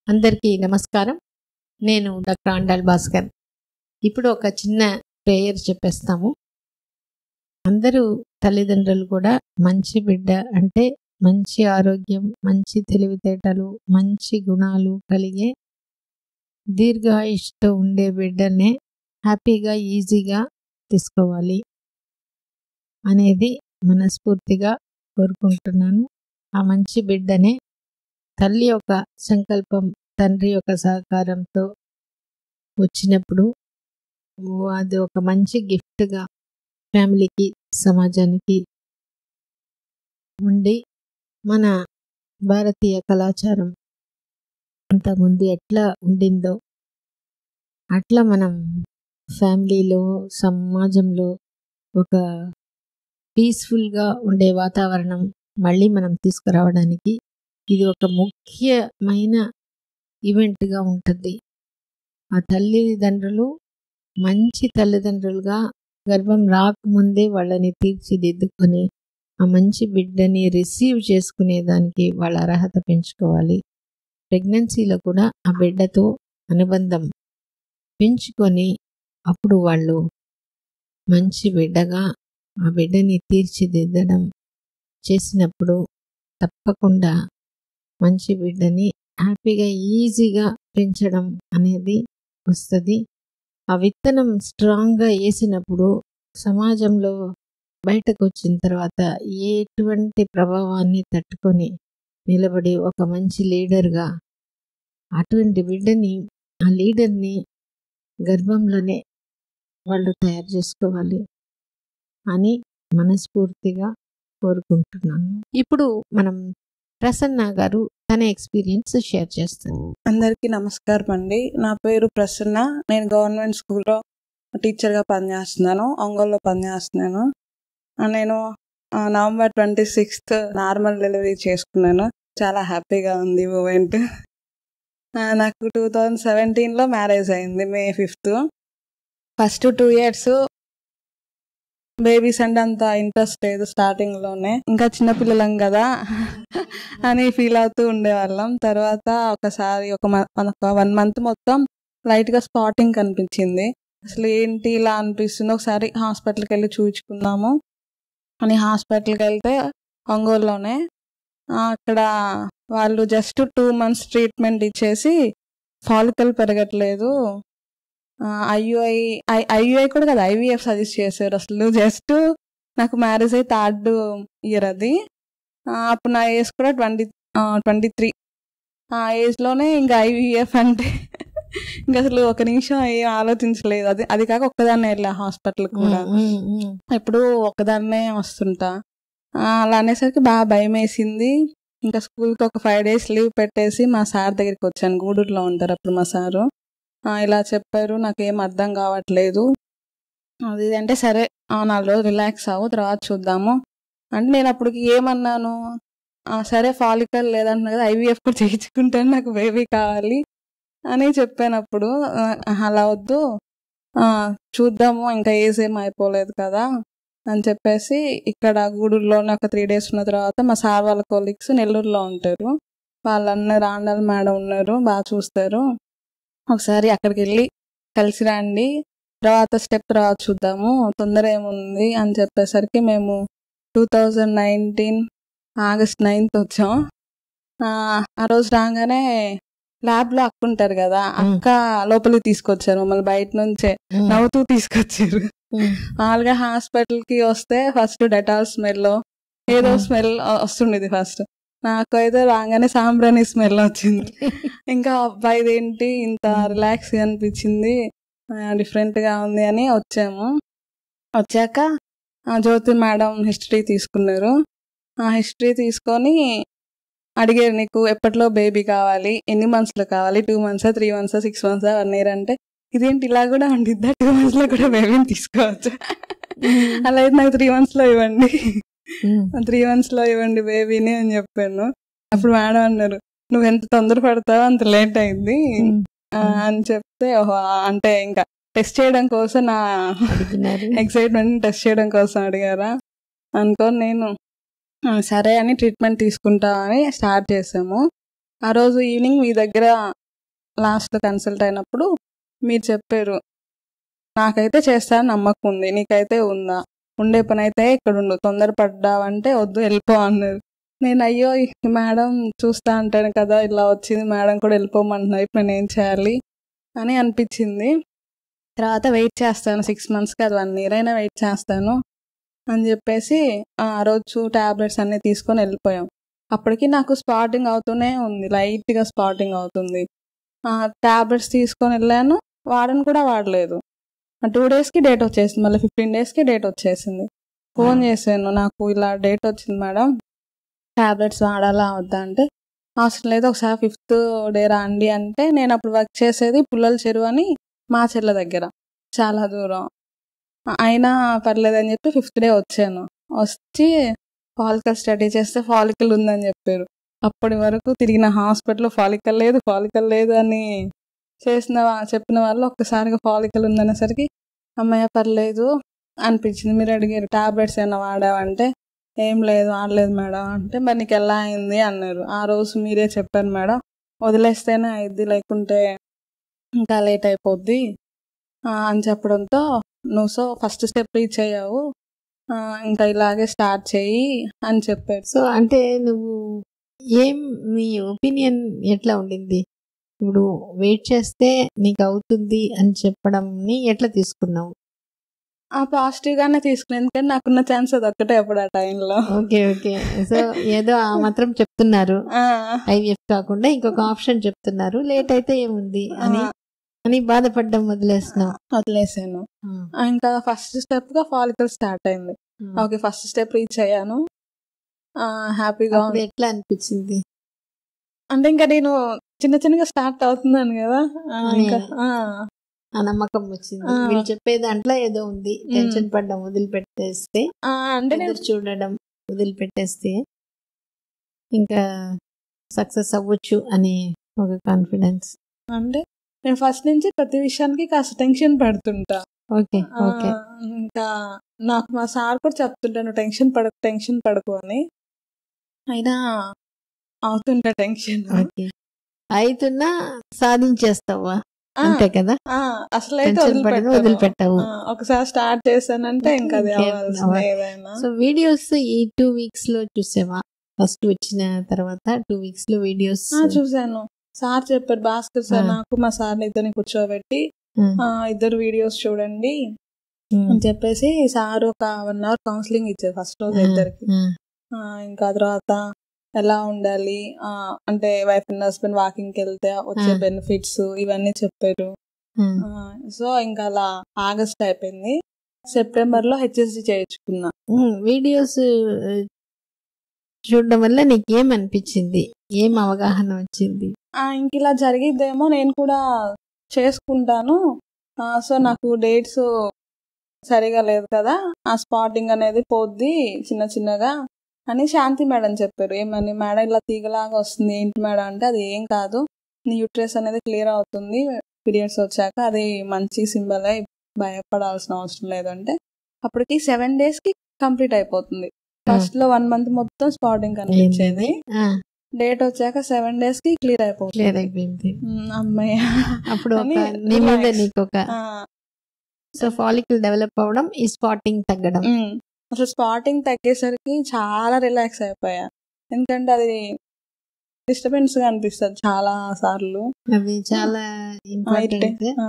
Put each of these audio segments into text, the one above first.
అందరికీ నమస్కారం నేను డాక్టర్ ఆండాల్ భాస్కర్ ఇప్పుడు ఒక చిన్న ప్రేయర్ చెప్పేస్తాము అందరూ తల్లిదండ్రులు కూడా మంచి బిడ్డ అంటే మంచి ఆరోగ్యం మంచి తెలివితేటలు మంచి గుణాలు కలిగే దీర్ఘాయుష్తో ఉండే బిడ్డనే హ్యాపీగా ఈజీగా తీసుకోవాలి అనేది మనస్ఫూర్తిగా కోరుకుంటున్నాను ఆ మంచి బిడ్డనే తల్లి యొక్క సంకల్పం తండ్రి యొక్క సహకారంతో వచ్చినప్పుడు ఓ అది ఒక మంచి గిఫ్ట్గా ఫ్యామిలీకి సమాజానికి ఉండి మన భారతీయ కళాచారం అంతకుముందు ఎట్లా ఉండిందో అట్లా మనం ఫ్యామిలీలో సమాజంలో ఒక పీస్ఫుల్గా ఉండే వాతావరణం మళ్ళీ మనం తీసుకురావడానికి ఇది ఒక ముఖ్యమైన ఈవెంట్గా ఉంటుంది ఆ తల్లిదండ్రులు మంచి తల్లిదండ్రులుగా గర్భం రాకముందే వాళ్ళని తీర్చిదిద్దుకొని ఆ మంచి బిడ్డని రిసీవ్ చేసుకునే దానికి వాళ్ళ అర్హత పెంచుకోవాలి ప్రెగ్నెన్సీలో కూడా ఆ బిడ్డతో అనుబంధం పెంచుకొని అప్పుడు వాళ్ళు మంచి బిడ్డగా ఆ బిడ్డని తీర్చిదిద్దడం చేసినప్పుడు తప్పకుండా మంచి బిడ్డని హ్యాపీగా ఈజీగా పెంచడం అనేది వస్తుంది ఆ విత్తనం స్ట్రాంగ్గా వేసినప్పుడు సమాజంలో బయటకు వచ్చిన తర్వాత ఎటువంటి ప్రభావాన్ని తట్టుకొని నిలబడి ఒక మంచి లీడర్గా అటువంటి బిడ్డని ఆ లీడర్ని గర్భంలోనే వాళ్ళు తయారు చేసుకోవాలి అని మనస్ఫూర్తిగా కోరుకుంటున్నాను ఇప్పుడు మనం ప్రసన్న గారు తన ఎక్స్పీరియన్స్ షేర్ చేస్తారు అందరికీ నమస్కారం అండి నా పేరు ప్రసన్న నేను గవర్నమెంట్ స్కూల్లో టీచర్గా పనిచేస్తున్నాను ఒంగోలులో పనిచేస్తున్నాను ఆ, నేను ఆ, November twenty sixth normal delivery చేసుకున్నాను చాలా హ్యాపీగా ఉంది మూమెంట్ నాకు టూ థౌజండ్ సెవెంటీన్లో మ్యారేజ్ అయింది May fifth first two years babies అంటే అంత ఇంట్రెస్ట్ లేదు స్టార్టింగ్ లోనే ఇంకా చిన్నపిల్లలం కదా అని ఫీల్ అవుతూ ఉండేవాళ్ళం తర్వాత ఒకసారి ఒక మ- ఒక వన్ మంత్ మొత్తం లైట్ గా స్పాటింగ్ కనిపించింది అసలు ఏంటి ఇలా అనిపిస్తుంది ఒకసారి హాస్పిటల్కి వెళ్ళి చూపించుకుందాము అని హాస్పిటల్కి వెళ్తే ఒంగోలులోనే ఆ, అక్కడ వాళ్ళు జస్ట్ టూ మంత్స్ ట్రీట్మెంట్ ఇచ్చేసి ఫాలికల్ పెరగట్లేదు ఐయుఐ ఐయుఐ కూడా కదా ఐవీఎఫ్ సజెస్ట్ చేశారు అసలు జస్ట్ నాకు మ్యారేజ్ అయి థర్డ్ ఇయర్ అది ఆ, అప్పుడు నా ఏజ్ కూడా ట్వంటీ ట్వంటీ త్రీ ఆ ఏజ్లోనే ఇంకా ఐవీఎఫ్ అంటే ఇంకా అసలు ఒక నిమిషం ఏం ఆలోచించలేదు అది అది కాక ఒక్కదాన్నే వెళ్ళా హాస్పిటల్ కూడా ఎప్పుడు ఒక్కదాన్నే వస్తుంటా ఆ, అలా అనేసరికి బాగా భయం వేసింది ఇంకా స్కూల్కి ఒక ఫైవ్ డేస్ లీవ్ పెట్టేసి మా సార్ దగ్గరికి వచ్చాను గూడూరులో ఉంటారు అప్పుడు మా సారు ఆ, ఇలా చెప్పారు నాకేం అర్థం కావట్లేదు అది ఇది అంటే సరే ఆ, నాలుగు రోజులు రిలాక్స్ అవ్వు తర్వాత చూద్దాము అంటే నేను అప్పటికి ఏమన్నాను ఆ, సరే ఫాలికల్ లేదంటున్నా కదా ఐవీఎఫ్ కూడా చేయించుకుంటాను నాకు బేబీ కావాలి అని చెప్పాను అప్పుడు ఆ, అలా వద్దు ఆ, చూద్దాము ఇంకా ఏజ్ ఏం అయిపోలేదు కదా అని చెప్పేసి ఇక్కడ గూడూరులోనే ఒక త్రీ డేస్ ఉన్న తర్వాత మా సార్ వాళ్ళ కొలీగ్స్ నెల్లూరులో ఉంటారు వాళ్ళన్నారు ఆండాల్ మేడం ఉన్నారు బాగా చూస్తారు ఒకసారి అక్కడికి వెళ్ళి కలిసి రండి తర్వాత స్టెప్ తర్వాత చూద్దాము తొందర ఏముంది అని చెప్పేసరికి మేము two thousand nineteen August ninth వచ్చాం ఆ, ఆ రోజు రాగానే ల్యాబ్ లో అక్క ఉంటారు కదా అక్క లోపలికి తీసుకొచ్చారు మమ్మల్ని బయట నుంచే నవ్వుతూ తీసుకొచ్చారు మామూలుగా హాస్పిటల్ కి వస్తే ఫస్ట్ డెటాల్ స్మెల్ ఏదో మ్మ్. స్మెల్ వస్తుండేది ఫస్ట్ నాకు అయితే రాగానే సాంబ్రాణి స్మెల్ వచ్చింది ఇంకా అబ్బాయిది ఏంటి ఇంత రిలాక్స్ అనిపించింది డిఫరెంట్ గా ఉంది అని వచ్చాము వచ్చాక ఆ, జ్యోతి మేడం హిస్టరీ తీసుకున్నారు ఆ హిస్టరీ తీసుకొని అడిగారు నీకు ఎప్పట్లో బేబీ కావాలి ఎన్ని మంత్స్ లో కావాలి two months three months six months one year అంటే ఇదేంటి ఇలా కూడా ఉండిద్దా టూ మంత్స్ లో కూడా బేబీని తీసుకోవచ్చు అలా అయితే నాకు త్రీ మంత్స్ లో ఇవ్వండి త్రీ మంత్స్ లో ఇవ్వండి బేబీని అని చెప్పాను అప్పుడు మేడం అన్నారు నువ్వు ఎంత తొందర పడతావో అంత లేట్ అయింది ఆ, అని చెప్తే ఓహో అంటే ఇంకా టెస్ట్ చేయడం కోసం నా అడిగినారు ఎక్సైట్మెంట్ టెస్ట్ చేయడం కోసం అడిగారా అనుకొని నేను "ఆ, సరే అని ట్రీట్మెంట్ తీసుకుంటా అని స్టార్ట్ చేసాము ఆ రోజు ఈవినింగ్ మీ దగ్గర లాస్ట్ కన్సల్ట్ అయినప్పుడు మీరు చెప్పారు నాకైతే చేస్తాను నమ్మకం ఉంది నీకైతే ఉందా ఉండే పని అయితే ఇక్కడ ఉండు తొందరపడ్డావంటే వద్దు వెళ్ళిపో అన్నారు నేను అయ్యో ఈ మేడం చూస్తా అంటాను కదా ఇలా వచ్చింది మేడం కూడా వెళ్ళిపోమంటున్నారు ఇప్పుడు నేను ఏం చేయాలి అని అనిపించింది తర్వాత వెయిట్ చేస్తాను సిక్స్ మంత్స్కి అది వన్ ఇయర్ అయినా వెయిట్ చేస్తాను అని చెప్పేసి ఆ రోజు ట్యాబ్లెట్స్ అన్నీ తీసుకొని వెళ్ళిపోయాం అప్పటికి నాకు స్పాటింగ్ అవుతూనే ఉంది లైట్గా స్పాటింగ్ అవుతుంది ట్యాబ్లెట్స్ తీసుకొని వెళ్ళాను వాడని కూడా వాడలేదు టూ డేస్కి డేట్ వచ్చేసింది మళ్ళీ ఫిఫ్టీన్ డేస్కి డేట్ వచ్చేసింది ఫోన్ చేశాను నాకు ఇలా డేట్ వచ్చింది మేడం ట్యాబ్లెట్స్ వాడాలా వద్దా అంటే అవసరం లేదు ఒకసారి ఫిఫ్త్ డే రాండి అంటే నేను అప్పుడు వర్క్ చేసేది పుల్లల చెరువు అని మా చెల్ల దగ్గర చాలా దూరం అయినా పర్లేదని చెప్పి ఫిఫ్త్ డే వచ్చాను వచ్చి ఫాలికల్ స్టడీ చేస్తే ఫాలికల్ ఉందని చెప్పారు అప్పటి వరకు తిరిగిన హాస్పిటల్లో ఫాలికల్ లేదు ఫాలికల్ లేదు అని చేసిన వా- చెప్పిన వాళ్ళు ఒక్కసారిగా ఫాలికల్ ఉందనేసరికి అమ్మయ్య పర్లేదు అనిపించింది మీరు అడిగారు టాబ్లెట్స్ ఏమైనా వాడావంటే ఏం లేదు వాడలేదు మేడం అంటే మరి నీకు ఎలా అయింది అన్నారు ఆ రోజు మీరే చెప్పారు మేడం వదిలేస్తేనే అయింది లేకుంటే ఇంకా లేట్ అయిపోద్ది ఆ, అని చెప్పడంతో నువ్వు సో ఫస్ట్ స్టెప్ రీచ్ అయ్యావు ఆ, ఇంకా ఇలాగే స్టార్ట్ చేయి అని చెప్పారు సో అంటే నువ్వు ఏం మీ ఒపీనియన్ ఎట్లా ఉండింది ఇప్పుడు వెయిట్ చేస్తే నీకు అవుతుంది అని చెప్పడంని ఎట్లా తీసుకున్నావు ఆ పాజిటివ్ గానే తీసుకున్నాను ఎందుకంటే నాకున్న ఛాన్స్ అది ఒక్కటే అప్పుడు ఆ టైంలో ఓకే ఓకే సో ఏదో ఆ మాత్రం చెప్తున్నారు ఐవీఎఫ్ కాకుండా ఇంకొక ఆప్షన్ చెప్తున్నారు లేట్ అయితే ఏముంది అని అని బాధపడ్డం వదిలేస్తున్నావు వదిలేసాను ఆ, ఇంకా ఫస్ట్ స్టెప్ గా ఫాలికల్ స్టార్ట్ అయింది ఓకే ఫస్ట్ స్టెప్ రీచ్ అయ్యాను ఆ, హ్యాపీగా అప్పుడు ఉంది ఎట్లా అనిపించింది అంటే ఇంకా నేను చిన్న చిన్నగా స్టార్ట్ అవుతున్నాను కదా ఆ, ఇంకా ఆ, ఆ నమ్మకం వచ్చింది ఆ. వీళ్ళు చెప్పే దాంట్లో ఏదో ఉంది టెన్షన్ పడ్డం వదిలిపెట్టేస్తే ఆ, అంటే నేను ఎదురు చూడడం వదిలిపెట్టేస్తే ఇంకా సక్సెస్ అవ్వచ్చు అనే ఒక కాన్ఫిడెన్స్ అంటే నేను ఫస్ట్ నుంచి ప్రతి విషయానికి కాస్త టెన్షన్ పడుతుంటా ఓకే ఆ, ఓకే ఇంకా నాకు మా సార్ కూడా చెప్తుంటాను టెన్షన్ పడకు టెన్షన్ పడకు అని అయినా అవుతుంటా టెన్షన్ ఓకే అయితున్నా సాధించేస్తావా ఆ, అంతే కదా ఆ, అసలు అయితే టెన్షన్ పడను వదిలిపెట్టను. వదిలిపెట్టావు ఆ, ఒకసారి స్టార్ట్ చేశానంటే ఇంకా అది ఇంకేం అవ్వాల్సిందే అవ్వదు. ఏదైనా సో వీడియోస్ ఈ టూ వీక్స్ లో చూసావా ఫస్ట్ వచ్చిన తర్వాత టూ వీక్స్ లో వీడియోస్ ఆ, చూశాను సార్ చెప్పారు భాస్కర్ సార్ ఆ. నాకు మా సార్ ఇద్దరిని కూర్చోబెట్టి ఆ, ఇద్దరు వీడియోస్ చూడండి అని చెప్పేసి సార్ ఒక వన్ అవర్ కౌన్సిలింగ్ ఇచ్చారు ఫస్ట్ రోజు ఇద్దరికి ఆ, ఇంకా తర్వాత ఎలా ఉండాలి ఆ, అంటే వైఫ్ అండ్ హస్బెండ్ వాకింగ్కి వెళ్తే వచ్చే ఆ. బెనిఫిట్స్ ఇవన్నీ చెప్పారు సో ఇంకా అలా ఆగస్ట్ అయిపోయింది సెప్టెంబర్ లో హెచ్ఎస్డి చేయించుకున్నా వీడియోస్ చూడడం వల్ల నీకు ఏం అనిపించింది ఏం అవగాహన వచ్చింది ఆ, ఇంక ఇలా జరిగిద్దేమో నేను కూడా చేసుకుంటాను ఆ, సో నాకు డేట్స్ సరిగా లేదు కదా ఆ స్పాటింగ్ అనేది పోద్ది చిన్న చిన్నగా అని శాంతి మేడం చెప్పారు ఏమని మేడం ఇలా తీగలాగా వస్తుంది ఏంటి మేడం అంటే అది ఏం కాదు నీ యూట్రస్ అనేది క్లియర్ అవుతుంది పీరియడ్స్ వచ్చాక అది మంచి సింబల్ అయి భయపడాల్సిన అవసరం లేదు అంటే అప్పటికి సెవెన్ డేస్ కి కంప్లీట్ అయిపోతుంది ఫస్ట్ లో వన్ మంత్ మొత్తం స్పాటింగ్ కనిపించేది డేట్ వచ్చాక సెవెన్ డేస్ కి క్లియర్ అయిపోతుంది క్లియర్ అయిపోయింది ఉమ్, అమ్మయ్య అప్పుడు ఒక అని నీ మీద relax. నీకు ఒక ఆ, సో ఫాలికల్ డెవలప్ అవ్వడం ఈ స్పాటింగ్ తగ్గడం ఉమ్. అసలు స్పాటింగ్ తగ్గేసరికి చాలా రిలాక్స్ అయిపోయా ఎందుకంటే అది డిస్టర్బెన్స్ గా అనిపిస్తుంది చాలా సార్లు అది చాలా ఇంపార్టెంట్ ఆ,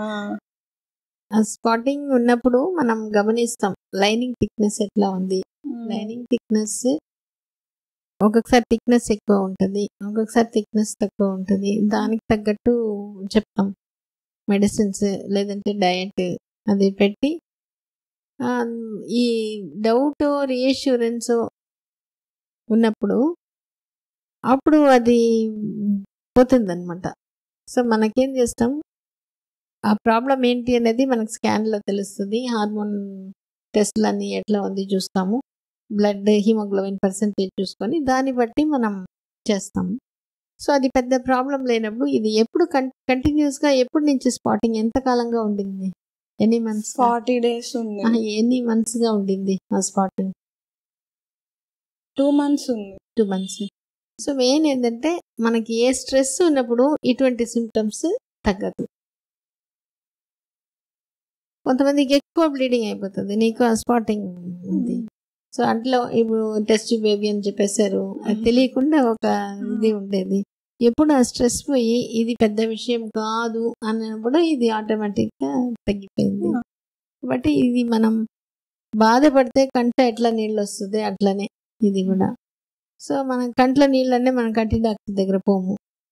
ఆ స్పాటింగ్ ఉన్నప్పుడు మనం గమనిస్తాం లైనింగ్ థిక్నెస్ ఎట్లా ఉంది ఉమ్, లైనింగ్ థిక్నెస్ ఒక్కొక్కసారి థిక్నెస్ ఎక్కువ ఉంటుంది ఒక్కొక్కసారి థిక్నెస్ తక్కువ ఉంటుంది దానికి తగ్గట్టు చెప్తాం మెడిసిన్స్ లేదంటే డయట్ అది పెట్టి ఆ, ఈ డౌట్ రీఅష్యూరెన్స్ ఉన్నప్పుడు అప్పుడు అది పోతుందన్నమాట సో మనకేం చేస్తాం ఆ ప్రాబ్లం ఏంటి అనేది మనకు స్కాన్లో తెలుస్తుంది హార్మోన్ టెస్ట్లు అన్ని ఎట్లా ఉంది చూస్తాము బ్లడ్ హిమోగ్లోబిన్ పర్సంటేజ్ చూసుకొని దాన్ని బట్టి మనం చేస్తాము సో అది పెద్ద ప్రాబ్లం లేనప్పుడు ఇది ఎప్పుడు కం కంటిన్యూస్గా ఎప్పుడు నుంచి స్పాటింగ్ ఎంత కాలంగా ఉండింది ఎన్ని మంత్స్ ఫార్టీ డేస్ ఉంది ఎన్ని మంత్స్గా ఉండింది ఆ స్పాటింగ్ టూ మంత్స్ ఉంది టూ మంత్స్ సో మెయిన్ ఏంటంటే మనకి ఏ స్ట్రెస్ ఉన్నప్పుడు ఇటువంటి సిమ్టమ్స్ తగ్గదు కొంతమందికి ఎక్కువ బ్లీడింగ్ అయిపోతుంది నీకు ఆ స్పాటింగ్ ఉంది సో అట్లా ఇప్పుడు టెస్ట్ బేబీ అని చెప్పేశారు అది తెలియకుండా ఒక ఇది ఉండేది ఎప్పుడు ఆ స్ట్రెస్ పోయి ఇది పెద్ద విషయం కాదు అన్నప్పుడు ఇది ఆటోమేటిక్గా తగ్గిపోయింది కాబట్టి ఇది మనం బాధపడితే కంట ఎట్లా నీళ్ళు వస్తుంది అట్లనే ఇది కూడా సో మనం కంట్లో నీళ్ళనే మనం కంటి డాక్టర్ దగ్గర పోము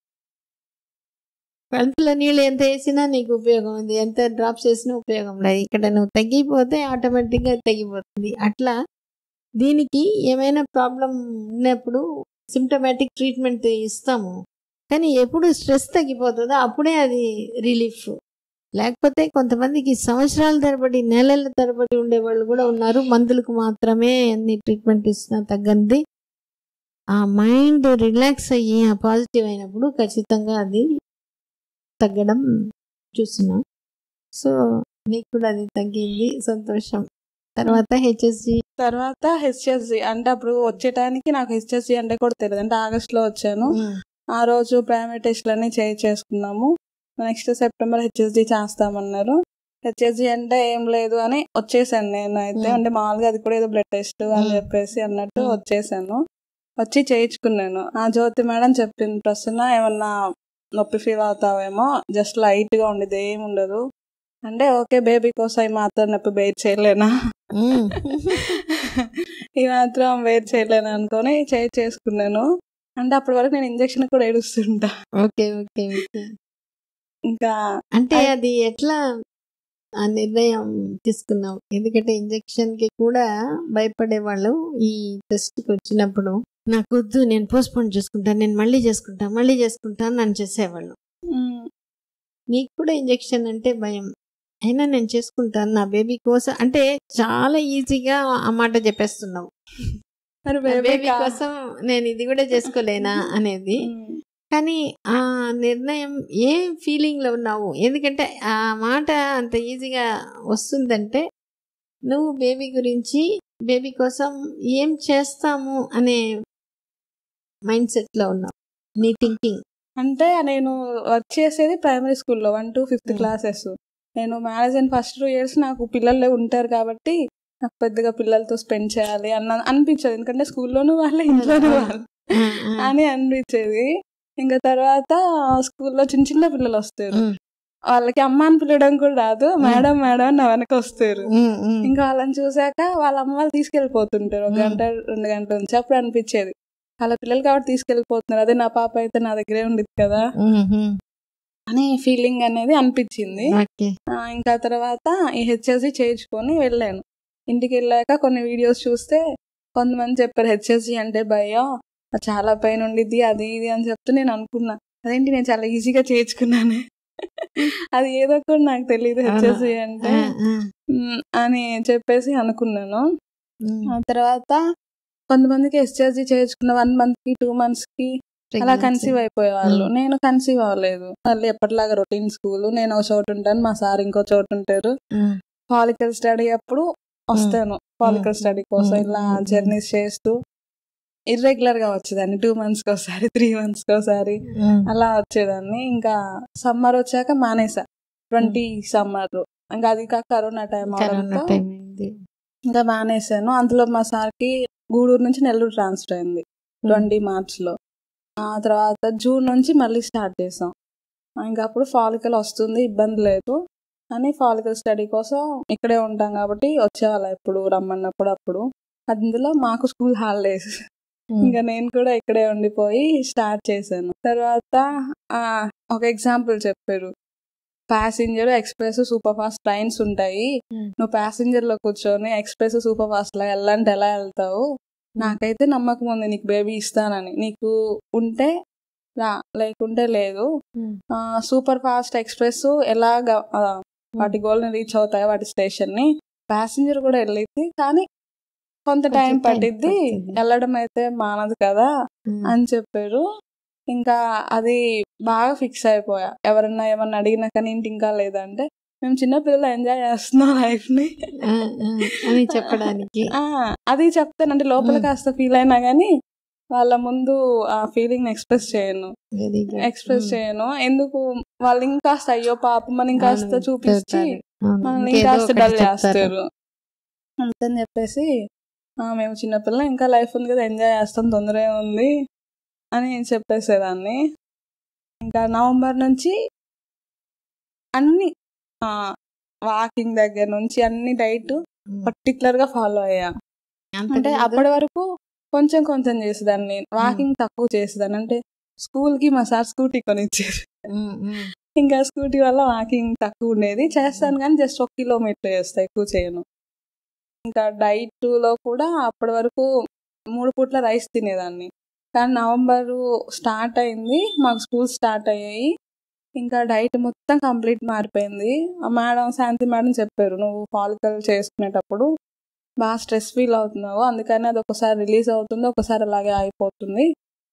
కంట్లో నీళ్ళు ఎంత వేసినా నీకు ఉపయోగం ఉంది ఎంత డ్రాప్స్ వేసినా ఉపయోగం లేదు ఇక్కడ నువ్వు తగ్గిపోతే ఆటోమేటిక్గా తగ్గిపోతుంది అట్లా దీనికి ఏమైనా ప్రాబ్లం ఉన్నప్పుడు సిమ్టమాటిక్ ట్రీట్మెంట్ ఇస్తాము కానీ ఎప్పుడు స్ట్రెస్ తగ్గిపోతుందో అప్పుడే అది రిలీఫ్ లేకపోతే కొంతమందికి సంవత్సరాల తరబడి నెలల తరబడి ఉండే వాళ్ళు కూడా ఉన్నారు మందులకు మాత్రమే అన్ని ట్రీట్మెంట్ ఇస్తున్నా తగ్గంది ఆ మైండ్ రిలాక్స్ అయ్యి ఆ పాజిటివ్ అయినప్పుడు ఖచ్చితంగా అది తగ్గడం చూస్తున్నాం సో నీకు కూడా అది తగ్గింది సంతోషం తర్వాత హెచ్ఎస్జి తర్వాత హెచ్ఎస్జి అంటే అప్పుడు వచ్చే టైంకి నాకు హెచ్ఎస్జి అంటే కూడా తెలియదు అంటే ఆగస్ట్లో వచ్చాను ఆ రోజు ప్రైమరీ టెస్ట్లన్నీ చేయి చేసుకున్నాము నెక్స్ట్ సెప్టెంబర్ హెచ్ఎస్జి చేస్తామన్నారు హెచ్ఎస్జి అంటే ఏం లేదు అని వచ్చేసాను నేను అయితే Hmm. అంటే మామూలుగా అది కూడా ఏదో బ్లడ్ టెస్ట్ అని Hmm. చెప్పేసి అన్నట్టు Hmm. వచ్చేసాను వచ్చి చేయించుకున్నాను ఆ జ్యోతి మేడం చెప్పింది ప్రస్తుతం ఏమన్నా నొప్పి ఫీల్ అవుతావేమో జస్ట్ లైట్ గా ఉండేది ఏం ఉండదు అంటే ఓకే బేబీ కోసం ఈ మాత్రం నొప్పి బెయిట్ చేయలేనా ఈ మాత్రం వెయిట్ చేయలేను అనుకొని చేయి చేసుకున్నాను అంటే అప్పటి వరకు నేను ఇంజక్షన్ కూడా ఏడుస్తుంటా ఓకే ఓకే ఓకే ఇంకా అంటే అయ్- అది ఎట్లా ఆ నిర్ణయం తీసుకున్నావు ఎందుకంటే ఇంజెక్షన్ కి కూడా భయపడే వాళ్ళు ఈ టెస్ట్ కి వచ్చినప్పుడు నాకు వద్దు నేను పోస్ట్పోన్ చేసుకుంటాను నేను మళ్ళీ చేసుకుంటా మళ్ళీ చేసుకుంటాను అని చేసేవాళ్ళు మ్, నీకు కూడా ఇంజెక్షన్ అంటే భయం అయినా నేను చేసుకుంటాను నా బేబీ కోసం అంటే చాలా ఈజీగా ఆ మాట చెప్పేస్తున్నావు మరి నా బేబీ బేబీ కోసం నేను ఇది కూడా చేసుకోలేనా అనేది కానీ ఆ నిర్ణయం ఏ ఫీలింగ్ లో ఉన్నావు ఎందుకంటే ఆ మాట అంత ఈజీగా వస్తుందంటే నువ్వు బేబీ గురించి బేబీ కోసం ఏం చేస్తాము అనే మైండ్ సెట్ లో ఉన్నావు నీ థింకింగ్ అంటే నేను వర్క్ చేసేది ప్రైమరీ స్కూల్లో one to fifth Hmm. Classes నేను మ్యారేజ్ అయిన ఫస్ట్ టూ ఇయర్స్ నాకు పిల్లలు ఉంటారు కాబట్టి నాకు పెద్దగా పిల్లలతో స్పెండ్ చేయాలి అన్న అనిపించదు ఎందుకంటే స్కూల్లోనూ వాళ్ళే ఇంట్లోనూ వాళ్ళు అని అనిపించేది ఇంకా తర్వాత స్కూల్లో చిన్న చిన్న పిల్లలు వస్తారు వాళ్ళకి అమ్మ అని పిలవడం కూడా రాదు మేడం మేడం అని నా వెనక వస్తారు ఇంకా వాళ్ళని చూసాక వాళ్ళ అమ్మ వాళ్ళు తీసుకెళ్ళిపోతుంటారు ఒక మ్మ్. గంట రెండు గంటల నుంచి అప్పుడు అనిపించేది వాళ్ళ పిల్లలు కాబట్టి తీసుకెళ్ళిపోతున్నారు అదే నా పాప అయితే నా దగ్గరే ఉండేది కదా అని ఫీలింగ్ అనేది అనిపించింది ఓకే ఆ, ఇంకా తర్వాత ఈ హెచ్ఎస్సి చేయించుకొని వెళ్ళాను ఇంటికి వెళ్ళాక కొన్ని వీడియోస్ చూస్తే కొంతమంది చెప్పారు హెచ్ఎస్సి అంటే భయం చాలా పైన ఉండిద్ది అది ఇది అని చెప్తే నేను అనుకున్నా అదేంటి నేను చాలా ఈజీగా చేయించుకున్నాను అది ఏదో కూడా నాకు తెలియదు హెచ్ఎస్సి అంటే మ్, అని చెప్పేసి అనుకున్నాను ఆ తర్వాత కొంతమందికి హెచ్ఎస్సి చేయించుకున్న వన్ మంత్ కి టూ మంత్స్ కి అలా కన్సీవ్ అయిపోయేవాళ్ళు మ్మ్. నేను కన్సీవ్ అవ్వలేదు మళ్ళీ ఎప్పటిలాగా రొటీన్ స్కూల్ నేను ఒక చోటు ఉంటాను మా సార్ ఇంకో చోటు ఉంటారు పాలికల్ స్టడీ అప్పుడు వస్తాను పాలికల్ స్టడీ కోసం మ్మ్. ఇలా మ్మ్. జర్నీస్ చేస్తూ ఇర్రెగ్యులర్ గా వచ్చేదాన్ని టూ మంత్స్ కి ఒకసారి త్రీ మంత్స్ కి ఒకసారి అలా వచ్చేదాన్ని ఇంకా సమ్మర్ వచ్చాక మానేసా ట్వంటీ సమ్మర్ ఇంకా అది కాక కరోనా టైం కరోనా అవడంతో టైం అయింది ఇంకా మానేసాను అందులో మా సార్కి గూడూరు నుంచి నెల్లూరు ట్రాన్స్ఫర్ అయింది ట్వంటీ మార్చ్ లో ఆ తర్వాత జూన్ నుంచి మళ్ళీ స్టార్ట్ చేసాం ఇంకా అప్పుడు ఫాలికల్ వస్తుంది ఇబ్బంది లేదు అని ఫాలికల్ స్టడీ కోసం ఇక్కడే ఉంటాం కాబట్టి వచ్చేవాళ్ళం ఎప్పుడు రమ్మన్నప్పుడు అప్పుడు అందులో మాకు స్కూల్ హాలిడేస్ ఇంకా నేను కూడా ఇక్కడే ఉండిపోయి స్టార్ట్ చేశాను తర్వాత ఆ, ఒక ఎగ్జాంపుల్ చెప్పారు passenger express super fast trains ఉంటాయి Hmm. నువ్వు ప్యాసింజర్ లో కూర్చొని ఎక్స్ప్రెస్ సూపర్ ఫాస్ట్ లో వెళ్ళాలంటే ఎలా వెళ్తావు నాకైతే నమ్మకం ఉంది నీకు బేబీ ఇస్తానని నీకు ఉంటే రా లేకుంటే లేదు సూపర్ ఫాస్ట్ ఎక్స్ప్రెస్ ఎలాగ ఆ, వాటి గోల్ ని రీచ్ అవుతాయి వాటి స్టేషన్ ని ప్యాసింజర్ కూడా వెళ్ళిద్ది కానీ కొంత కొంచెం టైం time పట్టిద్ది పడుతుంది. వెళ్ళడం అయితే మానదు కదా అని చెప్పారు ఇంకా అది బాగా ఫిక్స్ అయిపోయా ఎవరన్నా ఏమన్నా అడిగినా కానీ ఇంటి ఇంకా లేదంటే మేము చిన్న పిల్లలు ఎంజాయ్ చేస్తున్నాం లైఫ్ ని అని చెప్పడానికి ఆ, అది చెప్తాను అంటే లోపల మ్మ్. కాస్త ఫీల్ అయినా కానీ వాళ్ళ ముందు ఆ ఫీలింగ్ ఎక్స్ప్రెస్ చేయను వెరీ గుడ్ ఎక్స్ప్రెస్ చేయను ఎందుకు వాళ్ళు ఇంకాస్త అయ్యో పాపం అని ఇంకాస్త చూపించి మనల్ని ఇంకాస్త డల్ చేస్తారు అంతని చెప్పేసి "ఆ, మేము చిన్నపిల్ల ఇంకా లైఫ్ ఉంది కదా ఎంజాయ్ చేస్తాం తొందర ఉంది అని చెప్పేసేదాన్ని ఇంకా నవంబర్ నుంచి అన్ని వాకింగ్ దగ్గర నుంచి అన్ని డైట్ పర్టికులర్ గా ఫాలో అయ్యా అంటే అప్పటి వరకు కొంచెం కొంచెం చేసేదాన్ని వాకింగ్ తక్కువ చేసేదాన్ని అంటే స్కూల్ కి మా సార్ స్కూటీ కొనిచ్చారు ఇంకా స్కూటీ వల్ల వాకింగ్ తక్కువ ఉండేది చేస్తాను కానీ జస్ట్ ఒక కిలోమీటర్ చేస్తా ఎక్కువ చేయను ఇంకా డైట్ లో కూడా అప్పటి వరకు మూడు పూట్ల రైస్ తినేదాన్ని కానీ నవంబర్ స్టార్ట్ అయింది మాకు స్కూల్ స్టార్ట్ అయ్యాయి ఇంకా డైట్ మొత్తం కంప్లీట్ మారిపోయింది ఆ మేడం శాంతి మేడం చెప్పారు నువ్వు ఫాలికల్ చేసుకునేటప్పుడు బాగా స్ట్రెస్ ఫీల్ అవుతున్నావు అందుకని అది ఒకసారి రిలీజ్ అవుతుంది ఒకసారి అలాగే ఆగిపోతుంది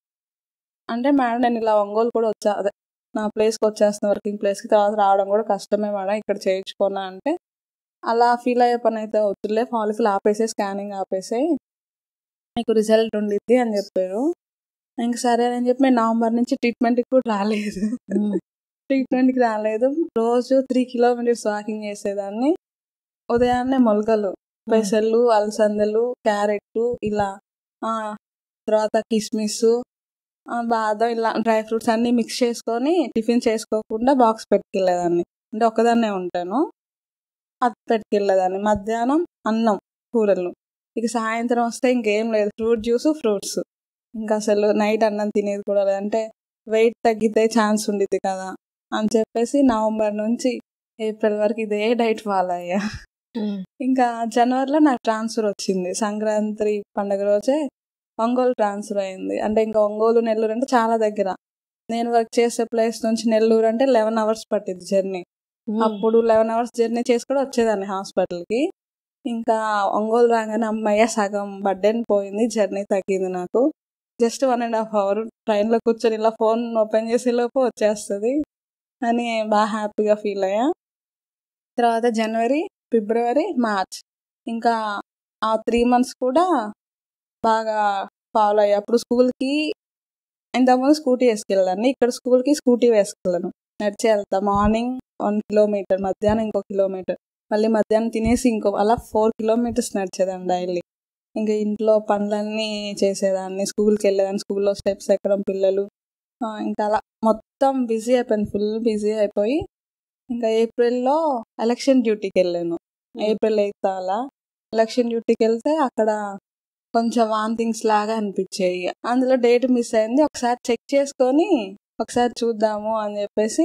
అంటే మేడం నేను ఇలా ఒంగోలు కూడా వచ్చా అదే నా ప్లేస్కి వచ్చేస్తున్న వర్కింగ్ ప్లేస్కి తర్వాత రావడం కూడా కష్టమే మేడం ఇక్కడ చేయించుకోనా అంటే అలా ఫీల్ అయ్యే పని అయితే అవుతులే ఫాలికల్ ఆపేసే స్కానింగ్ ఆపేసే మీకు రిజల్ట్ ఉండిద్ది అని చెప్పారు ఇంక సరే అని చెప్పి నేను నవంబర్ నుంచి ట్రీట్మెంట్కి కూడా రాలేదు ట్రీట్మెంట్కి రాలేదు రోజు త్రీ కిలోమీటర్స్ వాకింగ్ చేసేదాన్ని ఉదయాన్నే మొలకలు పెసలు అలసందలు క్యారెట్ ఇలా ఆ, తర్వాత కిస్మిస్ ఆ, బాదం ఇలా డ్రై ఫ్రూట్స్ అన్ని మిక్స్ చేసుకొని టిఫిన్ చేసుకోకుండా బాక్స్ పెట్టుకెళ్ళేదాన్ని అంటే ఒకదాన్నే ఉంటాను అది పెట్టుకెళ్ళేదాన్ని మధ్యాహ్నం అన్నం కూరలు ఇక సాయంత్రం వస్తే ఇంకేం లేదు ఫ్రూట్ జ్యూస్ ఫ్రూట్స్ ఇంకా అసలు నైట్ అన్నం తినేది కూడా లేదు అంటే వెయిట్ తగ్గితే ఛాన్స్ ఉండిద్ది కదా అని చెప్పేసి నవంబర్ నుంచి ఏప్రిల్ వరకు ఇదే డైట్ ఫాలో అయ్యా ఇంకా జనవరిలో నాకు ట్రాన్స్ఫర్ వచ్చింది సంక్రాంతి పండుగ రోజే ఒంగోలు ట్రాన్స్ఫర్ అయింది అంటే ఇంకా ఒంగోలు నెల్లూరు అంటే చాలా దగ్గర నేను వర్క్ చేసే ప్లేస్ నుంచి నెల్లూరు అంటే లెవెన్ అవర్స్ పట్టింది జర్నీ అప్పుడు లెవెన్ అవర్స్ జర్నీ చేసి కూడా వచ్చేదాన్ని హాస్పిటల్కి ఇంకా ఒంగోలు రాగానే అమ్మయ్య సగం బర్డెన్ పోయింది జర్నీ తగ్గింది నాకు just one and half hour ట్రైన్లో కూర్చొని ఇలా ఫోన్ ఓపెన్ చేసే లోపు వచ్చేస్తుంది అని బాగా హ్యాపీగా ఫీల్ అయ్యా తర్వాత జనవరి ఫిబ్రవరి మార్చ్ ఇంకా ఆ త్రీ మంత్స్ కూడా బాగా ఫాలో అయ్యా అప్పుడు స్కూల్కి ఇంతకుముందు స్కూటీ వేసుకెళ్ళాను ఇక్కడ స్కూల్కి స్కూటీ వేసుకెళ్ళాను నడిచి వెళ్తా మార్నింగ్ వన్ కిలోమీటర్ మధ్యాహ్నం ఇంకో కిలోమీటర్ మళ్ళీ మధ్యాహ్నం తినేసి ఇంకో అలా ఫోర్ కిలోమీటర్స్ నడిచేదాన్ని డైలీ ఇంకా ఇంట్లో పనులన్నీ చేసేదాన్ని స్కూల్కి వెళ్ళేదాన్ని స్కూల్లో స్టెప్స్ ఎక్కడం పిల్లలు ఆ, ఇంకా అలా మొత్తం బిజీ అయిపోయింది ఫుల్ బిజీ అయిపోయి ఇంకా ఏప్రిల్లో ఎలక్షన్ డ్యూటీకి వెళ్ళాను ఏప్రిల్ ఎయిత్ అలా ఎలక్షన్ డ్యూటీకి వెళ్తే అక్కడ కొంచెం వాంతింగ్స్ లాగా అనిపించాయి అందులో డేట్ మిస్ అయింది ఒకసారి చెక్ చేసుకొని ఒకసారి చూద్దాము అని చెప్పేసి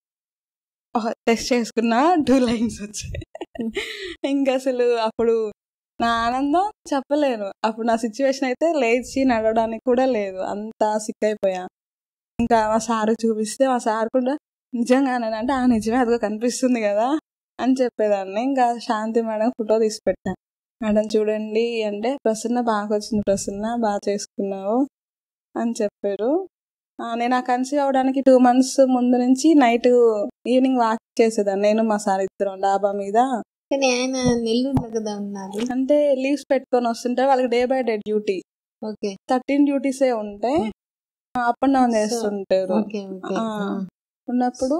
టెస్ట్ చేసుకున్నా టూ లైన్స్ వచ్చాయి ఇంకా అసలు అప్పుడు నా ఆనందం చెప్పలేను అప్పుడు నా సిచ్యువేషన్ అయితే లేచి నడవడానికి కూడా లేదు అంత సిక్ అయిపోయా ఇంకా మా సార్ చూపిస్తే మా సార్ కూడా నిజంగానే అంటే ఆ నిజమే అదిగో కనిపిస్తుంది కదా అని చెప్పేదాన్ని ఇంకా శాంతి మేడం ఫోటో తీసి పెట్టా మేడం చూడండి అంటే ప్రసన్న బాగా వచ్చింది ప్రసన్న బాగా చేసుకున్నావు అని చెప్పారు ఆ, నేను ఆ కన్సీవ్ అవడానికి టూ మంత్స్ ముందు నుంచి నైట్ ఈవినింగ్ వాక్ చేసేదాన్ని నేను మా సార్ ఇద్దరం డాబా మీద కానీ ఆయన నెల్లూరులో కదా ఉన్నారు అంటే లీవ్స్ పెట్టుకొని వస్తుంటే వాళ్ళకి day by day duty okay thirteen డ్యూటీసే ఉంటాయి అప్ అండ్ డౌన్ చేస్తుంటారు ఓకే ఓకే ఆ. ఉన్నప్పుడు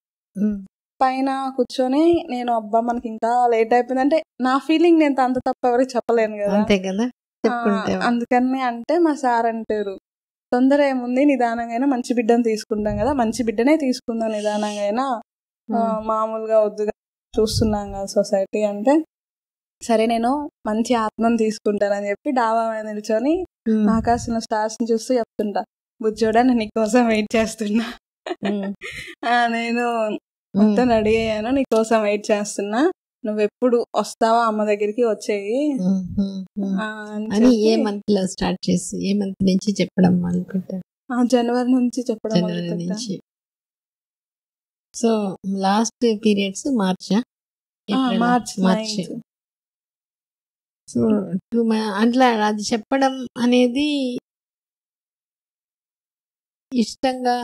పైన కూర్చొని నేను అబ్బా మనకి ఇంకా లేట్ అయిపోయింది అంటే నా ఫీలింగ్ నేను అంత తప్ప ఎవరికి చెప్పలేను కదా అంతే కదా ఆ, చెప్పుకుంటే అందుకని అంటే మా సార్ అంటారు తొందర ఏముంది నిదానంగా అయినా మంచి బిడ్డను తీసుకుంటాం కదా మంచి బిడ్డనే తీసుకుందాం నిదానంగా అయినా ఆ, మామూలుగా వద్దుగా చూస్తున్నాం కదా సొసైటీ అంటే సరే నేను మంచి ఆత్మను తీసుకుంటానని చెప్పి డాబా మీద నిల్చొని ఉమ్, ఆకాశంలో స్టార్స్ ని చూస్తూ చెప్తుంటా బుజ్జోడా నేను నీకోసం వెయిట్ చేస్తున్నా ఉమ్, ఆ, నేను ఉమ్, మొత్తం రెడీ అయ్యాను నీకోసం వెయిట్ చేస్తున్నా నువ్వు ఎప్పుడు వస్తావా అమ్మ దగ్గరికి వచ్చేయి ఉమ్, ఉమ్, ఉమ్. ఆ, అని అని ఏ చెప్పి, మంత్ లో స్టార్ట్ చేసి ఏ మంత్ నుంచి చెప్పడం అనుకుంటారు ఆ, జనవరి నుంచి చెప్పడం జనవరి మొదలుపెట్టా. నుంచి సో లాస్ట్ పీరియడ్స్ మార్చా ఆ, March March ninth. So two అట్లా అది చెప్పడం అనేది ఇష్టంగా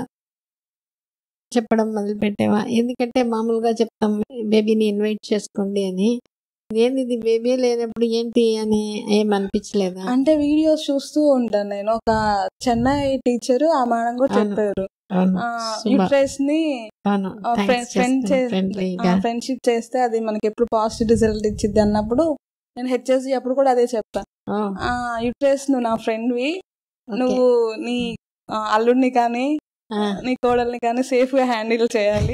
చెప్పడం మొదలు పెట్టేవా ఎందుకంటే మామూలుగా చెప్తాం బేబీని ఇన్వైట్ చేసుకోండి అని ఏంది ఇది బేబీ లేనప్పుడు ఏంటి అని ఏం అనిపించలేదా అంటే వీడియోస్ చూస్తూ ఉంటాను నేను ఒక చెన్నై టీచర్ ఆ మేడం కూడా అవును. చెప్పారు అవును శుభ. యూట్రస్ ని అవును ఫ్రెండ్ ఫ్రెండ్లీగా ఫ్రెండ్షిప్ చేస్తే అది మనకి ఎప్పుడు పాజిటివ్ రిజల్ట్ ఇచ్చిద్ది అన్నప్పుడు నేను హెచ్ఎస్సి అప్పుడు కూడా అదే చెప్తా యూట్రస్ నువ్వు నా ఫ్రెండ్వి నువ్వు నీ ఆ, అల్లుడిని కానీ నీ కోడల్ని కానీ సేఫ్ గా హ్యాండిల్ చేయాలి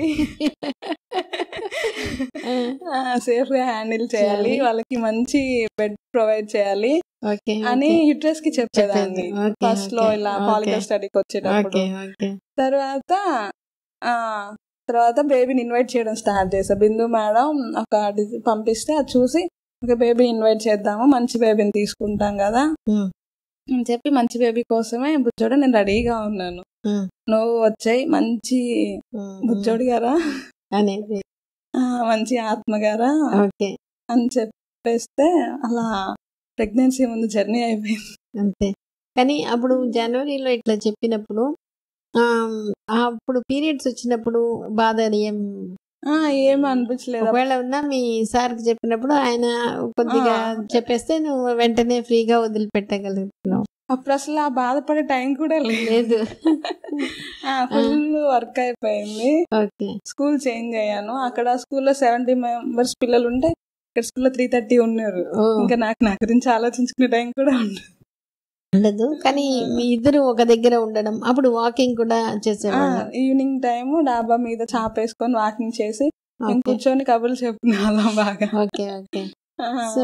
సేఫ్ గా హ్యాండిల్ చేయాలి చేయాలి. వాళ్ళకి మంచి బెడ్ ప్రొవైడ్ చేయాలి ఓకే అని యూట్రస్ కి చెప్పేదాన్ని చెప్పేది. ఓకే, ఫస్ట్ లో ఓకే, ఇలా ఓకే. పాలికల్ స్టడీకి వచ్చేటప్పుడు ఓకే ఓకే తర్వాత ఆ తర్వాత బేబీని ఇన్వైట్ చేయడం స్టార్ట్ చేసా బిందు మేడం ఒక డి- పంపిస్తే అది చూసి ఒక బేబీ ఇన్వైట్ చేద్దాము మంచి బేబీని తీసుకుంటాం కదా Hmm. అని చెప్పి మంచి బేబీ కోసమే బుజ్జోడు నేను రెడీగా ఉన్నాను Hmm. నువ్వు వచ్చాయి మంచి బుజ్జోడు గారా అనేది ఆ, మంచి ఆత్మ గారా ఓకే అని చెప్పేస్తే అలా ప్రెగ్నెన్సీ ముందు జర్నీ అయిపోయింది అంతే కానీ అప్పుడు జనవరిలో ఇట్లా చెప్పినప్పుడు ఆమ్, అప్పుడు పీరియడ్స్ వచ్చినప్పుడు బాధ ఏం ఆ, ఏం అనిపించలేదు ఒకవేళ ఉన్నా మీ సార్కి చెప్పినప్పుడు ఆయన కొద్దిగా ఆ. చెప్పేస్తే నువ్వు వెంటనే ఫ్రీగా వదిలిపెట్టగలుగుతున్నావు అప్పుడు అసలు ఆ బాధపడే టైం కూడా లేదు లేదు ఫుల్ వర్క్ అయిపోయింది ఓకే స్కూల్ చేంజ్ అయ్యాను అక్కడ స్కూల్లో సెవెంటీ మెంబర్స్ పిల్లలు ఉంటే ఇక్కడ స్కూల్లో త్రీ థర్టీ ఉన్నారు ఓ ఇంకా నాకు నా గురించి ఆలోచించుకునే టైం కూడా ఉండదు ఉండదు కానీ మీ ఇద్దరు ఒక దగ్గర ఉండడం అప్పుడు వాకింగ్ కూడా చేసేవాళ్ళు ఈవినింగ్ టైం డాబా మీద చాపేసుకొని వాకింగ్ చేసి మేము ఓకే కూర్చొని కబుర్లు చెప్పుకునే వాళ్ళం బాగా ఓకే ఓకే ఆ, సో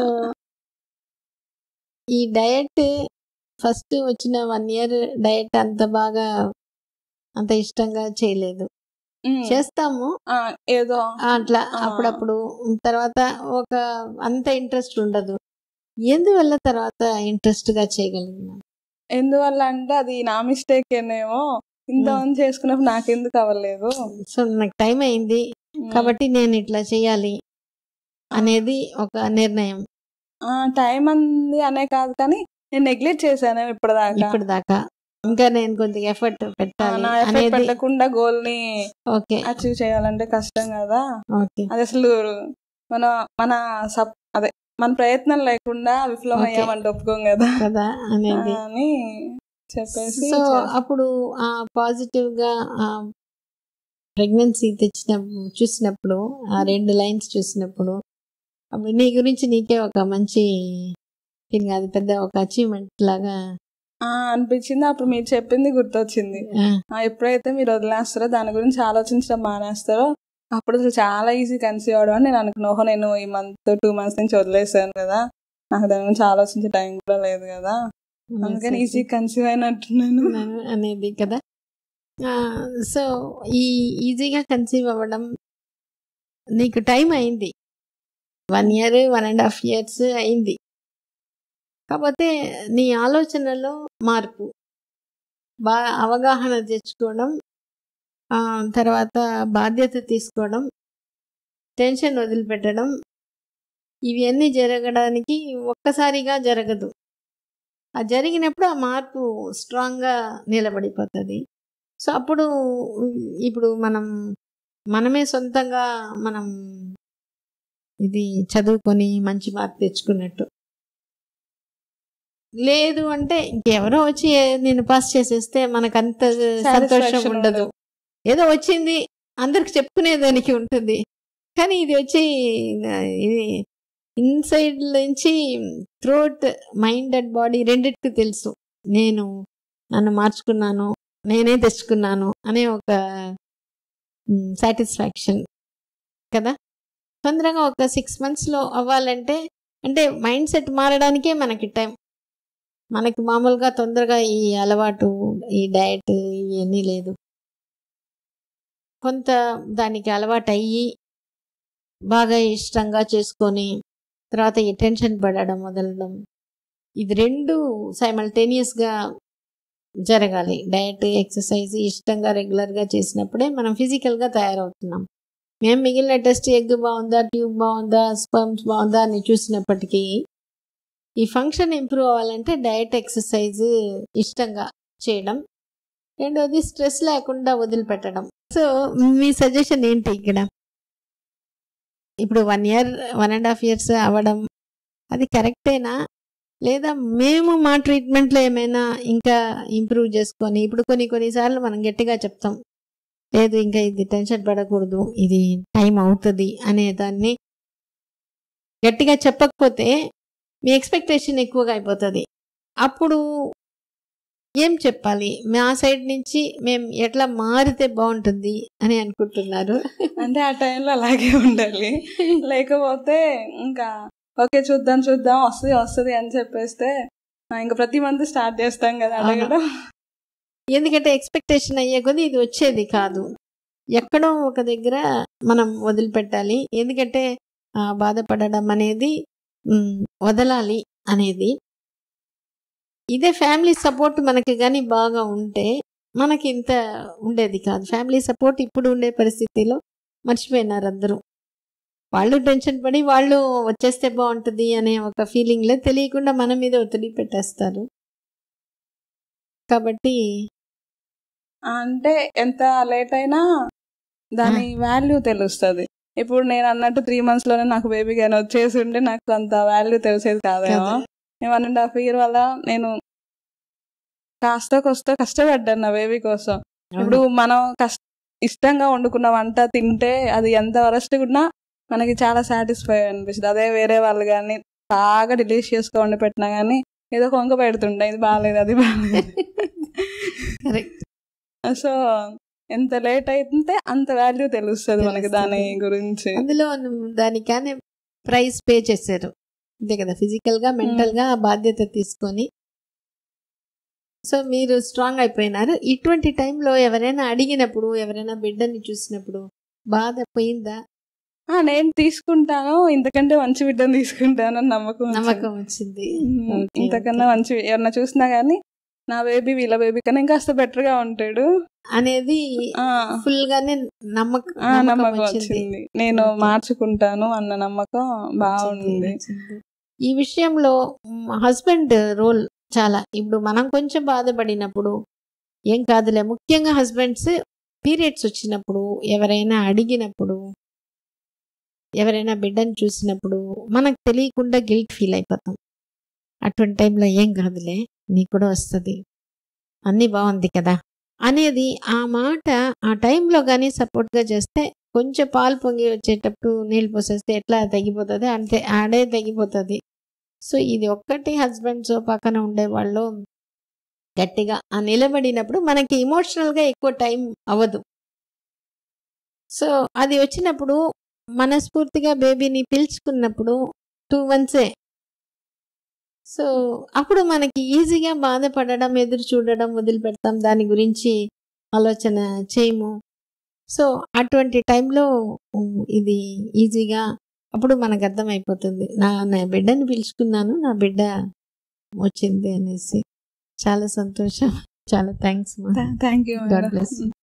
ఈ డయట్ ఫస్ట్ వచ్చిన వన్ ఇయర్ డయట్ అంత బాగా అంత ఇష్టంగా చేయలేదు ఉమ్, చేస్తాము ఆ, ఏదో అట్లా ఆ. అప్పుడప్పుడు తర్వాత ఒక అంత ఇంట్రెస్ట్ ఉండదు ఎందువల్ల తర్వాత ఇంట్రెస్ట్ గా చేయగలిగినాం ఎందువల్ల అంటే అది నా మిస్టేక్ ఏనేమో ఇంత ఉమ్. మంది చేసుకున్నప్పుడు నాకెందుకు అవ్వలేదు సో నాకు టైం అయింది కాబట్టి నేను ఇట్లా చేయాలి అనేది ఒక నిర్ణయం టైం అంది అనే కాదు కానీ నేను నెగ్లెక్ట్ చేశాను ఇప్పటిదాకా ఇప్పుడు దాకా ఇంకా నేను కొద్దిగా ఎఫర్ట్ ఆ, పెట్టాలి నా ఎఫెక్ట్ అనేది పెట్టకుండా గోల్ ని ఓకే అచీవ్ చేయాలంటే కష్టం కదా ఓకే అది అసలు మన మన సప్ అదే మన ప్రయత్నం లేకుండా విఫలం Okay. అయ్యామంటే ఒప్పుకోం కదా కదా అనేది అని చెప్పేసి సో చేస్తా. అప్పుడు ఆ పాజిటివ్ గా ఆ ప్రెగ్నెన్సీ తెచ్చిన చూసినప్పుడు ఆ రెండు లైన్స్ చూసినప్పుడు అప్పుడు నీ గురించి నీకే ఒక మంచి ఫీలింగ్ అది పెద్ద ఒక అచీవ్మెంట్ లాగా ఆ, అనిపించింది అప్పుడు మీరు చెప్పింది గుర్తొచ్చింది ఆ, ఆ, ఎప్పుడైతే మీరు వదిలేస్తారో దాని గురించి ఆలోచించడం మానేస్తారో అప్పుడు అసలు చాలా ఈజీ కన్సీవ్ అవడం అని నేను అనుకున్నా ఓహో నేను ఈ మంత్ టూ మంత్స్ నుంచి వదిలేసాను కదా నాకు దాని గురించి ఆలోచించే టైం కూడా లేదు కదా అందుకని ఈజీ కన్సీవ్ అయినట్టున్నాను ఉన్నాను అనేది కదా సో ఈ ఈజీగా కన్సీవ్ అవ్వడం నీకు టైం అయింది one year one and half years అయింది కాకపోతే నీ ఆలోచనలో మార్పు బాగా అవగాహన తెచ్చుకోవడం ఆ, తర్వాత బాధ్యత తీసుకోవడం టెన్షన్ వదిలిపెట్టడం ఇవన్నీ జరగడానికి ఒక్కసారిగా జరగదు ఆ జరిగినప్పుడు ఆ మార్పు స్ట్రాంగ్గా నిలబడిపోతుంది సో అప్పుడు ఇప్పుడు మనం మనమే సొంతంగా మనం ఇది చదువుకొని మంచి మార్క్ తెచ్చుకున్నట్టు లేదు అంటే ఇంకెవరో వచ్చి నేను పాస్ చేసేస్తే మనకు అంత సంతోషం Satisfaction ఉండదు ఉండదు. ఏదో వచ్చింది అందరికి చెప్పుకునేదానికి ఉంటుంది కానీ ఇది వచ్చి ఇది ఇన్సైడ్ నుంచి థ్రోట్ మైండ్ అండ్ బాడీ రెండిటికి తెలుసు నేను నన్ను మార్చుకున్నాను నేనే తెచ్చుకున్నాను అనే ఒక సాటిస్ఫాక్షన్ కదా తొందరగా ఒక సిక్స్ మంత్స్లో అవ్వాలంటే అంటే మైండ్ సెట్ మారడానికే మనకి టైం మనకి మామూలుగా తొందరగా ఈ అలవాటు ఈ డయట్ ఇవన్నీ లేదు కొంత దానికి అలవాటు అయ్యి బాగా ఇష్టంగా చేసుకొని తర్వాత ఈ టెన్షన్ పడడం వదలడం ఇది రెండు సైమల్టేనియస్గా జరగాలి డయట్ ఎక్సర్సైజ్ ఇష్టంగా రెగ్యులర్గా చేసినప్పుడే మనం ఫిజికల్గా తయారవుతున్నాం మేము మిగిలిన టెస్ట్ ఎగ్ బాగుందా ట్యూబ్ బాగుందా స్పర్మ్స్ బాగుందా అని చూసినప్పటికీ ఈ ఫంక్షన్ ఇంప్రూవ్ అవ్వాలంటే డయట్ ఎక్సర్సైజ్ ఇష్టంగా చేయడం రెండోది స్ట్రెస్ లేకుండా వదిలిపెట్టడం సో మీ సజెషన్ ఏంటి ఇక్కడ ఇప్పుడు one year one and half years అవ్వడం అది కరెక్టేనా లేదా మేము మా ట్రీట్మెంట్లో ఏమైనా ఇంకా ఇంప్రూవ్ చేసుకొని ఇప్పుడు కొన్ని కొన్నిసార్లు మనం గట్టిగా చెప్తాం లేదు ఇంకా ఇది టెన్షన్ పడకూడదు ఇది టైం అవుతుంది అనే దాన్ని గట్టిగా చెప్పకపోతే మీ ఎక్స్పెక్టేషన్ ఎక్కువగా అయిపోతుంది అప్పుడు ఏం చెప్పాలి మా సైడ్ నుంచి మేము ఎట్లా మారితే బాగుంటుంది అని అనుకుంటున్నారు అంటే ఆ టైంలో అలాగే ఉండాలి లేకపోతే ఇంకా ఓకే చూద్దాం చూద్దాం వస్తుంది వస్తుంది అని చెప్పేస్తే ఆ, ఇంకా ప్రతి మంత్ స్టార్ట్ చేస్తాం కదా అవును. అడగడం ఎందుకంటే ఎక్స్పెక్టేషన్ అయ్యే కొద్దీ ఇది వచ్చేది కాదు ఎక్కడో ఒక దగ్గర మనం వదిలిపెట్టాలి ఎందుకంటే ఆ, బాధపడడం అనేది మ్, వదలాలి అనేది ఇదే ఫ్యామిలీ సపోర్ట్ మనకి కానీ బాగా ఉంటే మనకి ఇంత ఉండేది కాదు ఫ్యామిలీ సపోర్ట్ ఇప్పుడు ఉండే పరిస్థితిలో మర్చిపోయినారు అందరూ వాళ్ళు టెన్షన్ పడి వాళ్ళు వచ్చేస్తే బాగుంటుంది అనే ఒక ఫీలింగ్లో తెలియకుండా మన మీద ఒత్తిడి పెట్టేస్తారు కాబట్టి అంటే ఎంత లేట్ అయినా దాని వాల్యూ తెలుస్తుంది ఇప్పుడు నేను అన్నట్టు త్రీ మంత్స్ లోనే నాకు బేబీ కానీ వచ్చేసి ఉంటే నాకు అంత వాల్యూ తెలిసేది కాదేమో కదా. వన్ అండ్ హాఫ్ ఇయర్ వల్ల నేను కాస్త కొస్త కష్టపడ్డాను నా బేబీ కోసం ఇప్పుడు మనం కష్ట ఇష్టంగా వండుకున్న వంట తింటే అది ఎంత వరస్ట్ ఉన్నా మనకి చాలా సాటిస్ఫై అనిపిస్తుంది అదే వేరే వాళ్ళు కానీ బాగా delicious గా వండి పెట్టినా కానీ ఏదో కొంక పెడుతుండే ఇది బాగాలేదు అది బాగాలేదు కరెక్ట్ సో ఎంత లేట్ అయితే అంత వాల్యూ తెలుస్తుంది మనకి దాని గురించి అందులో నువ్వు దానికనే ప్రైస్ పే చేశారు అంతే కదా ఫిజికల్ గా మెంటల్ గా ఆ బాధ్యత తీసుకొని సో మీరు స్ట్రాంగ్ అయిపోయినారు ఇటువంటి టైంలో ఎవరైనా అడిగినప్పుడు ఎవరైనా బిడ్డని చూసినప్పుడు బాధ పోయిందా ఆ, నేను తీసుకుంటాను ఇంతకంటే మంచి బిడ్డను తీసుకుంటాను అని నమ్మకం వచ్చింది. నమ్మకం వచ్చింది ఉమ్, Okay, ఇంతకన్నా మంచి ఎవరన్నా చూసినా గానీ నా బేబీ వీళ్ళ బేబీ కన్నా ఇంకాస్త బెటర్ గా ఉంటాడు అనేది ఆ, ఫుల్ గానే నమ్మక ఆ, నమ్మకం నమ్మకం వచ్చింది వచ్చింది నేను Okay. మార్చుకుంటాను అన్న నమ్మకం బాగుంది వచ్చింది. ఈ విషయంలో హస్బెండ్ రోల్ చాలా ఇప్పుడు మనం కొంచెం బాధపడినప్పుడు ఏం కాదులే ముఖ్యంగా హస్బెండ్స్ పీరియడ్స్ వచ్చినప్పుడు ఎవరైనా అడిగినప్పుడు ఎవరైనా బిడ్డను చూసినప్పుడు మనకు తెలియకుండా గిల్ట్ ఫీల్ అయిపోతాం అటువంటి టైంలో ఏం కాదులే నీకు కూడా వస్తుంది అన్నీ బాగుంది కదా అనేది ఆ మాట ఆ టైంలో కానీ సపోర్ట్గా చేస్తే కొంచెం పాలు పొంగి వచ్చేటప్పుడు నీళ్ళు పోసేస్తే ఎట్లా తగ్గిపోతుంది అంటే ఆడే తగ్గిపోతుంది సో ఇది ఒక్కటి హస్బెండ్స్ పక్కన ఉండేవాళ్ళు గట్టిగా ఆ నిలబడినప్పుడు మనకి ఇమోషనల్గా ఎక్కువ టైం అవ్వదు సో అది వచ్చినప్పుడు మనస్ఫూర్తిగా బేబీని పిలుచుకున్నప్పుడు టూ మంత్సే సో అప్పుడు మనకి ఈజీగా బాధపడడం ఎదురు చూడడం వదిలిపెడతాం దాని గురించి ఆలోచన చేయము సో అటువంటి టైంలో ఉమ్, ఇది ఈజీగా అప్పుడు మనకు అర్థమైపోతుంది నా నా బిడ్డని పిలుచుకున్నాను నా బిడ్డ వచ్చింది అనేసి చాలా సంతోషం చాలా thanks thank you God bless you.